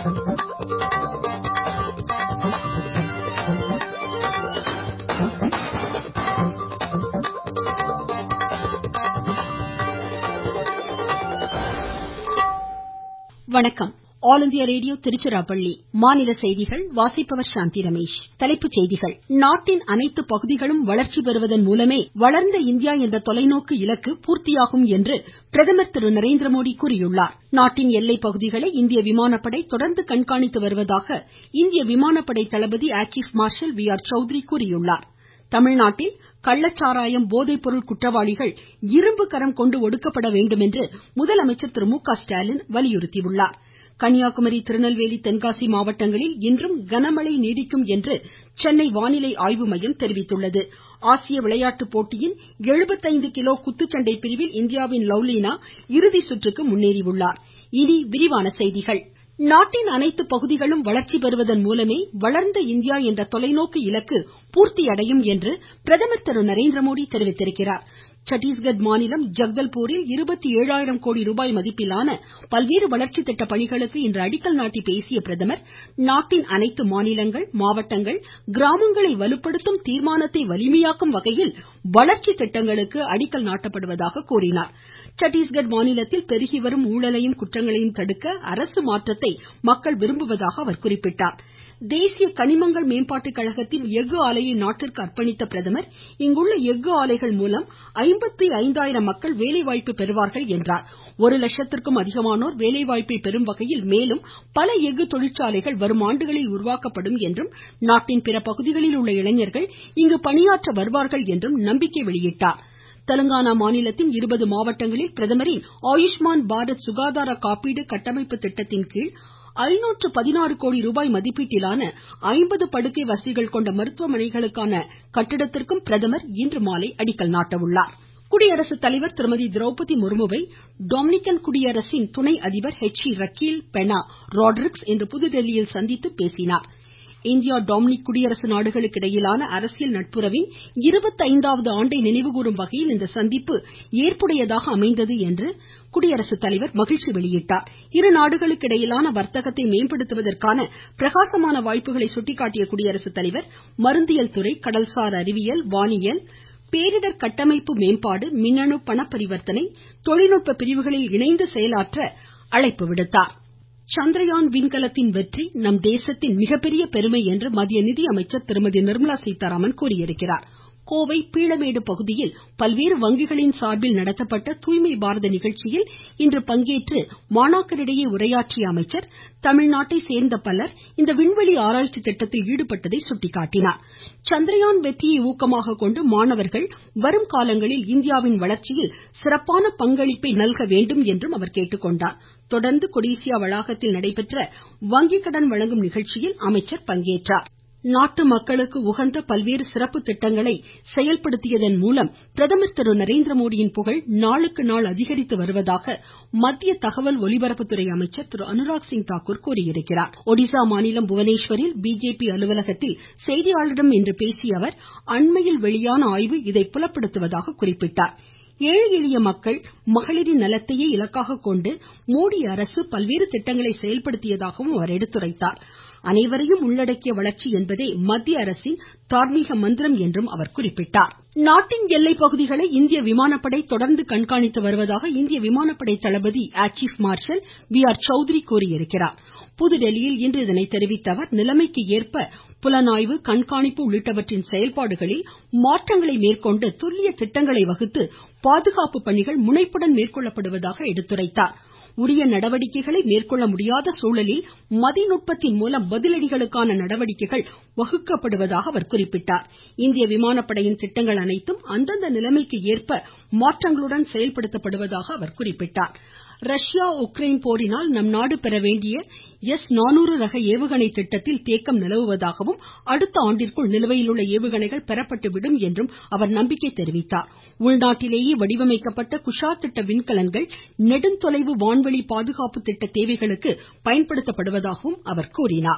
வணக்கம் all India radio Tiruchirappalli மாநில செய்திகள் வாசிப்பவர் சாந்தி ரமேஷ் தலைப்புச் செய்திகள் நாட்டின் அனைத்து பகுதிகளும் வளர்ச்சி பெறுவதன் மூலமே வளர்ந்த இந்தியா என்ற தொலைநோக்கு இலக்கு பூர்த்தியாகும் என்று பிரதமர் திரு நரேந்திரமோடி கூறியுள்ளார் நாட்டின் எல்லைப் பகுதிகளை இந்திய விமானப்படை தொடர்ந்து கண்காணித்து வருவதாக இந்திய விமானப்படை தளபதி air chief marshal V R Chaudhari கூறியுள்ளார் தமிழ்நாட்டில் கள்ளச்சாராயம் போதைப்பொருள் குற்றவாளிகள் இரும்பு கரம் கொண்டு ஒடுக்கப்பட வேண்டும் என்று முதலமைச்சர் திரு மு க ஸ்டாலின் வலியுறுத்தியுள்ளார் கன்னியாகுமரி திருநெல்வேலி தென்காசி மாவட்டங்களில் இன்றும் கனமழை நீடிக்கும் என்று சென்னை வானிலை ஆய்வு மையம் தெரிவித்துள்ளது ஆசிய விளையாட்டு போட்டியின் எழுபத்தைந்து கிலோ குத்துச்சண்டை பிரிவில் இந்தியாவின் லவ்லினா இறுதி சுற்றுக்கு முன்னேறியுள்ளார் இனி விரிவான செய்திகள் நாட்டின் அனைத்து பகுதிகளும் வளர்ச்சி பெறுவதன் மூலமே வளர்ந்த இந்தியா என்ற தொலைநோக்கு இலக்கு பூர்த்தியடையும் என்று பிரதமர் திரு நரேந்திரமோடி தெரிவித்திருக்கிறார் சத்தீஸ்கட் மாநிலம் ஜக்தல்பூரில் இருபத்தி ஏழாயிரம் கோடி ரூபாய் மதிப்பிலான பல்வேறு வளர்ச்சி திட்ட பணிகளுக்கு இன்று அடிக்கல் நாட்டி பேசிய பிரதமர் நாட்டின் அனைத்து மாநிலங்கள் மாவட்டங்கள் கிராமங்களை வலுப்படுத்தும் தீர்மானத்தை வலிமையாக்கும் வகையில் வளர்ச்சி திட்டங்களுக்கு அடிக்கல் நாட்டப்படுவதாக கூறினார் சத்தீஸ்கட் மாநிலத்தில் பெருகி வரும் ஊழலையும் குற்றங்களையும் தடுக்க அரசு மாற்றத்தை மக்கள் விரும்புவதாக அவர் குறிப்பிட்டார் தேசிய கனிமங்கள் மேம்பாட்டு கழகத்தின் எஃகு ஆலையை நாட்டிற்கு அர்ப்பணித்த பிரதமர் இங்குள்ள எஃகு ஆலைகள் மூலம் ஐம்பத்தி ஐந்தாயிரம் மக்கள் வேலைவாய்ப்பு பெறுவார்கள் என்றார் ஒரு லட்சத்திற்கும் அதிகமானோர் வேலைவாய்ப்பை பெறும் வகையில் மேலும் பல எஃகு தொழிற்சாலைகள் வரும் ஆண்டுகளில் உருவாக்கப்படும் என்றும் நாட்டின் பிற பகுதிகளில் உள்ள இளைஞர்கள் இங்கு பணியாற்ற வருவார்கள் என்றும் நம்பிக்கை வெளியிட்டார் தெலுங்கானா மாநிலத்தின் இருபது மாவட்டங்களில் பிரதமரின் ஆயுஷ்மான் பாரத் சுகாதார காப்பீடு கட்டமைப்பு திட்டத்தின் கீழ் ஐநூற்று பதினாறு கோடி ரூபாய் மதிப்பீட்டிலான ஐம்பது படுக்கை வசதிகள் கொண்ட மருத்துவமனைகளுக்கான கட்டிடத்திற்கும் பிரதமர் இன்று மாலை அடிக்கல் நாட்ட உள்ளார் குடியரசுத் தலைவர் திருமதி திரௌபதி முர்முவை டொமினிக்கன் குடியரசின் துணை அதிபர் ஹெச் இ ரக்கீல் பெனா ராட்ரிக்ஸ் இன்று புதுதில்லியில் சந்தித்து பேசினார் இந்தியா டொமினிக் குடியரசு நாடுகளுக்கு இடையிலான அரசியல் நட்புறவின் இருபத்தைந்தாவது ஆண்டை நினைவுகூரும் வகையில் இந்த சந்திப்பு ஏற்புடையதாக அமைந்தது என்று குடியரசுத் தலைவர் மகிழ்ச்சி வெளியிட்டார் இரு நாடுகளுக்கு இடையிலான வர்த்தகத்தை மேம்படுத்துவதற்கான பிரகாசமான வாய்ப்புகளை சுட்டிக்காட்டிய குடியரசுத் தலைவர் மருந்தியல் துறை கடல்சார் அறிவியல் வானியல் பேரிடர் கட்டமைப்பு மேம்பாடு மின்னணு பண பரிவர்த்தனை தொழில்நுட்ப பிரிவுகளில் இணைந்து செயலாற்ற அழைப்பு விடுத்தார் சந்திரயான் விண்கலத்தின் வெற்றி நம் தேசத்தின் மிகப்பெரிய பெருமை என்று மத்திய நிதியமைச்சர் திருமதி நிர்மலா சீதாராமன் கூறியிருக்கிறார் கோவை பீளமேடு பகுதியில் பல்வேறு வங்கிகளின் சார்பில் நடத்தப்பட்ட தூய்மை பாரத நிகழ்ச்சியில் இன்று பங்கேற்று மாணாக்கரிடையே உரையாற்றிய அமைச்சர் தமிழ்நாட்டை சேர்ந்த பலர் இந்த விண்வெளி ஆராய்ச்சி திட்டத்தில் ஈடுபட்டதை சுட்டிக்காட்டினார் சந்திரயான் வெற்றியை ஊக்கமாக கொண்டு மாணவர்கள் வரும் காலங்களில் இந்தியாவின் வளர்ச்சியில் சிறப்பான பங்களிப்பை நல்க வேண்டும் என்றும் அவர் கேட்டுக்கொண்டார் தொடர்ந்து கொடிசியா வளாகத்தில் நடைபெற்ற வங்கி கடன் வழங்கும் நிகழ்ச்சியில் அமைச்சர் பங்கேற்றார் நாட்டு மக்களுக்கு உகந்த பல்வேறு சிறப்பு திட்டங்களை செயல்படுத்தியதன் மூலம் பிரதமர் திரு நரேந்திரமோடியின் புகழ் நாளுக்கு நாள் அதிகரித்து வருவதாக மத்திய தகவல் ஒலிபரப்புத்துறை அமைச்சர் திரு அனுராக் சிங் தாக்கூர் கூறியிருக்கிறார் ஒடிசா மாநிலம் புவனேஸ்வரில் பிஜேபி அலுவலகத்தில் செய்தியாளர்களிடம் இன்று பேசிய அவர் அண்மையில் வெளியான ஆய்வு இதை புலப்படுத்துவதாக குறிப்பிட்டார் ஏழை எளிய மக்கள் மகளிரின் நலத்தையே இலக்காக கொண்டு மோடி அரசு பல்வேறு திட்டங்களை செயல்படுத்தியதாகவும் அவர் எடுத்துரைத்தார் அனைவரையும் உள்ளடக்கிய வளர்ச்சி என்பதே மத்திய அரசின் தார்மீக மந்திரம் என்றும் அவர் குறிப்பிட்டார் நாட்டின் எல்லைப் பகுதிகளை இந்திய விமானப்படை தொடர்ந்து கண்காணித்து வருவதாக இந்திய விமானப்படை தளபதி air chief marshal V R Chaudhari கூறியிருக்கிறார் புதுதில்லியில் இன்று இதனை தெரிவித்த அவர் நிலைமைக்கு ஏற்ப புலனாய்வு கண்காணிப்பு உள்ளிட்டவற்றின் செயல்பாடுகளில் மாற்றங்களை மேற்கொண்டு துல்லிய திட்டங்களை வகுத்து பாதுகாப்பு பணிகள் முனைப்புடன் மேற்கொள்ளப்படுவதாக எடுத்துரைத்தார் உரிய நடவடிக்கைகளை மேற்கொள்ள முடியாத சூழலில் மதிநுட்பத்தின் மூலம் பதிலடிகளுக்கான நடவடிக்கைகள் வகுக்கப்படுவதாக அவர் குறிப்பிட்டார் இந்திய விமானப்படையின் திட்டங்கள் அனைத்தும் அந்தந்த நிலைமைக்கு ஏற்ப மாற்றங்களுடன் செயல்படுத்தப்படுவதாக அவர் குறிப்பிட்டார் ரஷ்யா உக்ரைன் போரினால் நம் நாடு பெற வேண்டிய எஸ் நானூறு ரக ஏவுகணை திட்டத்தில் தேக்கம் நிலவுவதாகவும் அடுத்த ஆண்டிற்குள் நிலுவையில் உள்ள ஏவுகணைகள் பெறப்பட்டுவிடும் என்றும் அவர் நம்பிக்கை தெரிவித்தார் உள்நாட்டிலேயே வடிவமைக்கப்பட்ட குஷாத் திட்ட விண்கலன்கள் நெடுந்தொலைவு வான்வெளி பாதுகாப்பு திட்ட தேவைகளுக்கு பயன்படுத்தப்படுவதாகவும் அவர் கூறினார்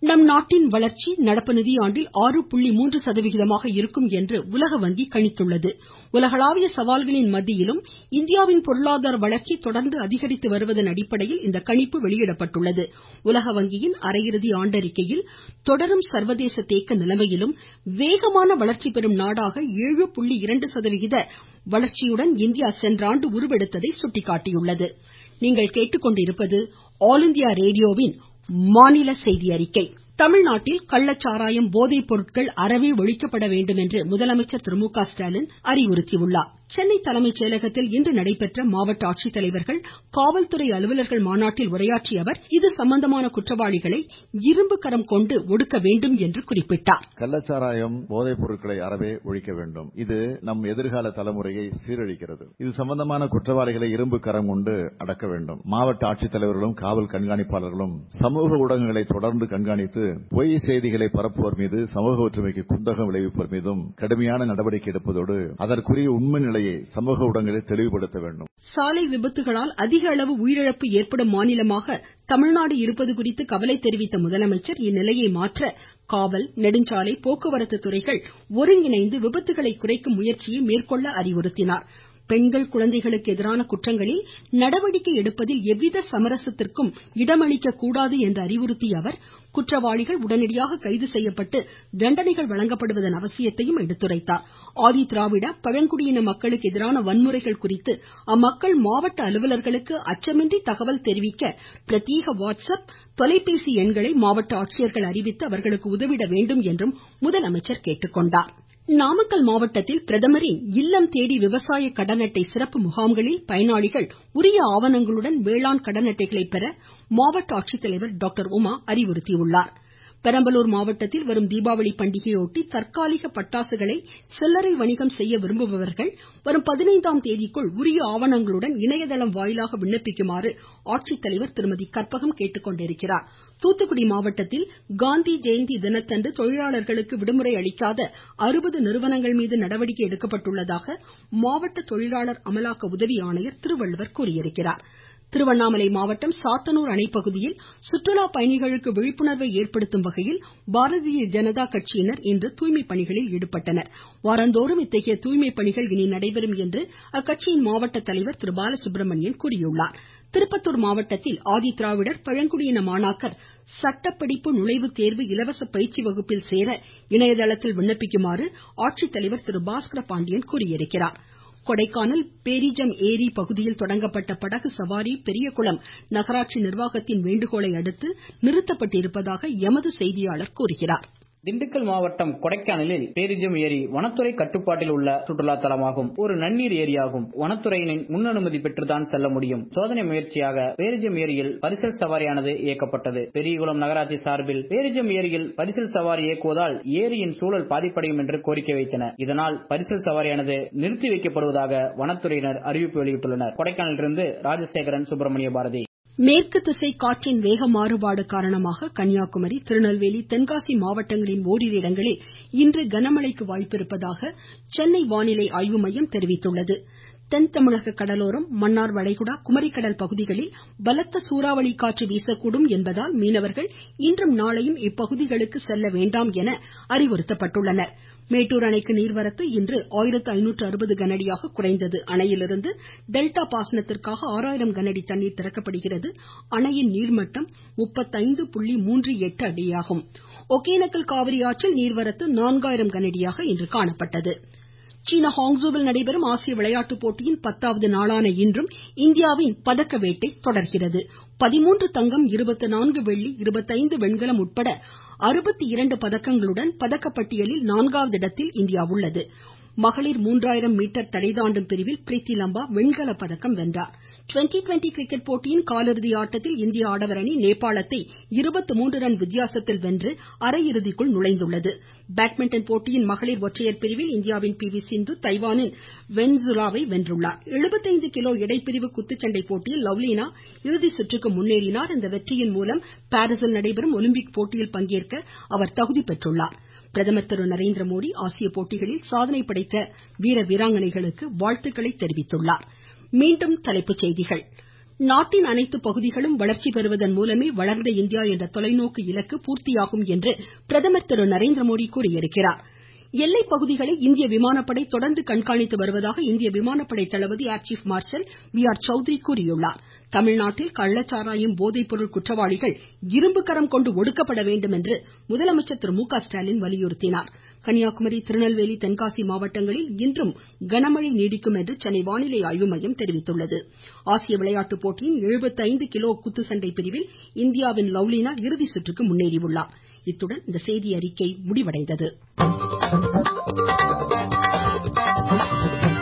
நம் நாட்டின் வளர்ச்சி நடப்பு நிதியாண்டில் ஆறு புள்ளி மூன்று சதவிகிதமாக இருக்கும் என்று உலக வங்கி கணித்துள்ளது உலகளாவிய சவால்களின் மத்தியிலும் இந்தியாவின் பொருளாதார வளர்ச்சி தொடர்ந்து அதிகரித்து வருவதன் அடிப்படையில் இந்த கணிப்பு வெளியிடப்பட்டுள்ளது உலக வங்கியின் அரையிறுதி ஆண்டறிக்கையில் தொடரும் சர்வதேச தேக்க நிலைமையிலும் வேகமான வளர்ச்சி பெறும் நாடாக ஏழு புள்ளி இரண்டு சதவிகித வளர்ச்சியுடன் இந்தியா சென்ற ஆண்டு உருவெடுத்ததை சுட்டிக்காட்டியுள்ளது தமிழ்நாட்டில் கள்ளச்சாராயம் போதைப் பொருட்கள் அறவே ஒழிக்கப்பட வேண்டும் என்று முதலமைச்சர் திரு மு க ஸ்டாலின் அறிவுறுத்தியுள்ளார் சென்னை தலைமைச் செயலகத்தில் இன்று நடைபெற்ற மாவட்ட ஆட்சித்தலைவர்கள் காவல்துறை அலுவலர்கள் மாநாட்டில் உரையாற்றிய அவர் இது சம்பந்தமான குற்றவாளிகளை இரும்பு கரம் கொண்டு ஒடுக்க வேண்டும் என்று குறிப்பிட்டார் கள்ளச்சாராயம் போதைப் பொருட்களை அறவே ஒழிக்க வேண்டும் இது நம் எதிர்கால தலைமுறையை சீரழிக்கிறது இது சம்பந்தமான குற்றவாளிகளை இரும்பு கரம் கொண்டு அடக்க வேண்டும் மாவட்ட ஆட்சித்தலைவர்களும் காவல் கண்காணிப்பாளர்களும் சமூக ஊடகங்களை தொடர்ந்து கண்காணித்து பொய் செய்திகளை பரப்புவோர் மீது சமூக ஒற்றுமைக்கு குந்தகம் விளைவிப்போர் மீதும் கடுமையான நடவடிக்கை எடுப்பதோடு அதற்குரிய உண்மை நிலையை சமூக ஊடகங்களில் தெளிவுபடுத்த வேண்டும் சாலை விபத்துகளால் அதிக அளவு உயிரிழப்பு ஏற்படும் மாநிலமாக தமிழ்நாடு இருப்பது குறித்து கவலை தெரிவித்த முதலமைச்சர் இந்நிலையை மாற்ற காவல் நெடுஞ்சாலை போக்குவரத்து துறைகள் ஒருங்கிணைந்து விபத்துகளை குறைக்கும் முயற்சியை மேற்கொள்ள அறிவுறுத்தினார் பெண்கள் குழந்தைகளுக்கு எதிரான குற்றங்களில் நடவடிக்கை எடுப்பதில் எவ்வித சமரசத்திற்கும் இடமளிக்க கூடாது என்று அறிவுறுத்திய அவர் குற்றவாளிகள் உடனடியாக கைது செய்யப்பட்டு தண்டனைகள் வழங்கப்படுவதன் அவசியத்தையும் எடுத்துரைத்தார் ஆதி திராவிட பழங்குடியின மக்களுக்கு எதிரான வன்முறைகள் குறித்து அம்மக்கள் மாவட்ட அலுவலர்களுக்கு அச்சமின்றி தகவல் தெரிவிக்க பிரத்யேக வாட்ஸ் அப் தொலைபேசி எண்களை மாவட்ட ஆட்சியர்கள் அறிவித்து அவர்களுக்கு உதவிட வேண்டும் என்றும் முதலமைச்சர் கேட்டுக்கொண்டார் நாமக்கல் மாவட்டத்தில் பிரதமரின் இல்லம் தேடி விவசாய கடன் அட்டை சிறப்பு முகாம்களில் பயனாளிகள் உரிய ஆவணங்களுடன் வேளாண் கடன் அட்டைகளை பெற மாவட்ட ஆட்சித்தலைவர் டாக்டர் உமா அறிவுறுத்தியுள்ளார் பெரம்பலூர் மாவட்டத்தில் வரும் தீபாவளி பண்டிகையொட்டி தற்காலிக பட்டாசுகளை சில்லறை வணிகம் செய்ய விரும்புபவர்கள் வரும் பதினைந்தாம் தேதிக்குள் உரிய ஆவணங்களுடன் இணையதளம் வாயிலாக விண்ணப்பிக்குமாறு ஆட்சித்தலைவர் திருமதி கற்பகம் கேட்டுக்கொண்டிருக்கிறார் தூத்துக்குடி மாவட்டத்தில் காந்தி ஜெயந்தி தினத்தன்று தொழிலாளர்களுக்கு விடுமுறை அளிக்காத அறுபது நிறுவனங்கள் மீது நடவடிக்கை எடுக்கப்பட்டுள்ளதாக மாவட்ட தொழிலாளர் அமலாக்க உதவி ஆணையர் திருவள்ளுவர் கூறியிருக்கிறார் திருவண்ணாமலை மாவட்டம் சாத்தனூர் அணைப்பகுதியில் சுற்றுலா பயணிகளுக்கு விழிப்புணர்வை ஏற்படுத்தும் வகையில் பாரதிய ஜனதா கட்சியினர் இன்று தூய்மை பணிகளில் ஈடுபட்டனர் வாரந்தோறும் இத்தகைய தூய்மை பணிகள் இனி நடைபெறும் என்று அக்கட்சியின் மாவட்ட தலைவர் திரு பாலசுப்ரமணியன் கூறியுள்ளார் திருப்பத்தூர் மாவட்டத்தில் ஆதிதிராவிடர் பழங்குடியின மாணாக்கர் சட்டப்படிப்பு நுழைவுத் தேர்வு இலவச பயிற்சி வகுப்பில் சேர இணையதளத்தில் விண்ணப்பிக்குமாறு ஆட்சித்தலைவர் திரு பாஸ்கர பாண்டியன் கூறியிருக்கிறார் கொடைக்கானல் பேரிஜம் ஏரி பகுதியில் தொடங்கப்பட்ட படகு சவாரி பெரியகுளம் நகராட்சி நிர்வாகத்தின் வேண்டுகோளை அடுத்து நிறுத்தப்பட்டிருப்பதாக எமது செய்தியாளர் கூறுகிறார் திண்டுக்கல் மாவட்டம் கொடைக்கானலில் பேரிஜம் ஏரி வனத்துறை கட்டுப்பாட்டில் உள்ள சுற்றுலா தலமாகும் ஒரு நன்னீர் ஏரியாகும் வனத்துறையினின் முன் அனுமதி பெற்றுதான் செல்ல முடியும் சோதனை முயற்சியாக பேரிஜம் ஏரியில் பரிசல் சவாரியானது இயக்கப்பட்டது பெரியகுளம் நகராட்சி சார்பில் பேரிஜம் ஏரியில் பரிசல் சவாரி இயக்குவதால் ஏரியின் சூழல் பாதிப்படையும் என்று கோரிக்கை வைத்தனர் இதனால் பரிசல் சவாரியானது நிறுத்தி வைக்கப்படுவதாக வனத்துறையினர் அறிவிப்பு வெளியிட்டுள்ளனர் கொடைக்கானலிலிருந்து ராஜசேகரன் சுப்பிரமணிய பாரதி மேற்கு திசை காற்றின் வேக மாறுபாடு காரணமாக கன்னியாகுமரி திருநெல்வேலி தென்காசி மாவட்டங்களின் ஓரிரு இடங்களில் இன்று கனமழைக்கு வாய்ப்பிருப்பதாக சென்னை வானிலை ஆய்வு மையம் தெரிவித்துள்ளது தென் தமிழக கடலோரம் மன்னார் வளைகுடா குமரிக்கடல் பகுதிகளில் பலத்த சூறாவளி காற்று வீசக்கூடும் என்பதால் மீனவர்கள் இன்றும் நாளையும் இப்பகுதிகளுக்கு செல்ல வேண்டாம் என அறிவுறுத்தப்பட்டுள்ளனர் மேட்டூர் அணைக்கு நீர்வரத்து இன்று ஆயிரத்து ஐநூற்று அறுபது கனஅடியாக குறைந்தது அணையிலிருந்து டெல்டா பாசனத்திற்காக ஆறாயிரம் கனஅடி தண்ணீர் திறக்கப்படுகிறது அணையின் நீர்மட்டம் முப்பத்தைந்து புள்ளி மூன்று எட்டு அடியாகும் ஒகேனக்கல் காவிரி ஆற்றில் நீர்வரத்து நான்காயிரம் கனஅடியாக இன்று காணப்பட்டது சீனா ஹாங்ஸோவில் நடைபெறும் ஆசிய விளையாட்டுப் போட்டியின் பத்தாவது நாளான இன்றும் இந்தியாவின் பதக்க வேட்டை தொடர்கிறது பதிமூன்று தங்கம் இருபத்து நான்கு வெள்ளி இருபத்தைந்து வெண்கலம் உட்பட அறுபத்தி இரண்டு பதக்கங்களுடன் பதக்கப்பட்டியலில் நான்காவது இடத்தில் இந்தியா உள்ளது மகளிர் மூன்றாயிரம் மீட்டர் தடை தாண்டும் பிரிவில் பிரீத்தி லம்பா வெண்கலப் பதக்கம் வென்றார் ட்வெண்ட்டி ட்வெண்ட்டி கிரிக்கெட் போட்டியின் காலிறுதி ஆட்டத்தில் இந்திய ஆடவர் அணி நேபாளத்தை இருபத்து மூன்று ரன் வித்தியாசத்தில் வென்று அரையிறுதிக்குள் நுழைந்துள்ளது பேட்மிண்டன் போட்டியின் மகளிர் ஒற்றையர் பிரிவில் இந்தியாவின் பி வி சிந்து தைவானின் வென் ஜுராவை வென்றுள்ளார் எழுபத்தைந்து கிலோ எடைப்பிரிவு குத்துச்சண்டை போட்டியில் லவ்லினா இறுதி சுற்றுக்கு முன்னேறினார் இந்த வெற்றியின் மூலம் பாரீசில் நடைபெறும் ஒலிம்பிக் போட்டியில் பங்கேற்க அவர் தகுதி பெற்றுள்ளார் பிரதமர் திரு நரேந்திரமோடி ஆசிய போட்டிகளில் சாதனை படைத்த வீர வீராங்கனைகளுக்கு வாழ்த்துக்களை தெரிவித்துள்ளார் மீண்டும் தலைப்புச் செய்திகள் நாட்டின் அனைத்து பகுதிகளும் வளர்ச்சி பெறுவதன் மூலமே வளர்ந்த இந்தியா என்ற தொலைநோக்கு இலக்கு பூர்த்தியாகும் என்று பிரதமர் திரு நரேந்திரமோடி கூறியிருக்கிறார் எல்லைப் பகுதிகளை இந்திய விமானப்படை தொடர்ந்து கண்காணித்து வருவதாக இந்திய விமானப்படை தளபதி air chief marshal B R Chaudhari கூறியுள்ளார் தமிழ்நாட்டில் கள்ளச்சாராயம் போதைப்பொருள் குற்றவாளிகள் இரும்பு கரம் கொண்டு ஒடுக்கப்பட வேண்டும் என்று முதலமைச்சர் திரு மு க ஸ்டாலின் வலியுறுத்தினார் கன்னியாகுமரி திருநெல்வேலி தென்காசி மாவட்டங்களில் இன்றும் கனமழை நீடிக்கும் என்று சென்னை வானிலை ஆய்வு மையம் தெரிவித்துள்ளது ஆசிய விளையாட்டுப் போட்டியின் எழுபத்தைந்து கிலோ குத்துச்சண்டை பிரிவில் இந்தியாவின் லவ்லினா இறுதி சுற்றுக்கு முன்னேறியுள்ளார் இத்துடன் இந்த செய்தியறிக்கை முடிவடைந்தது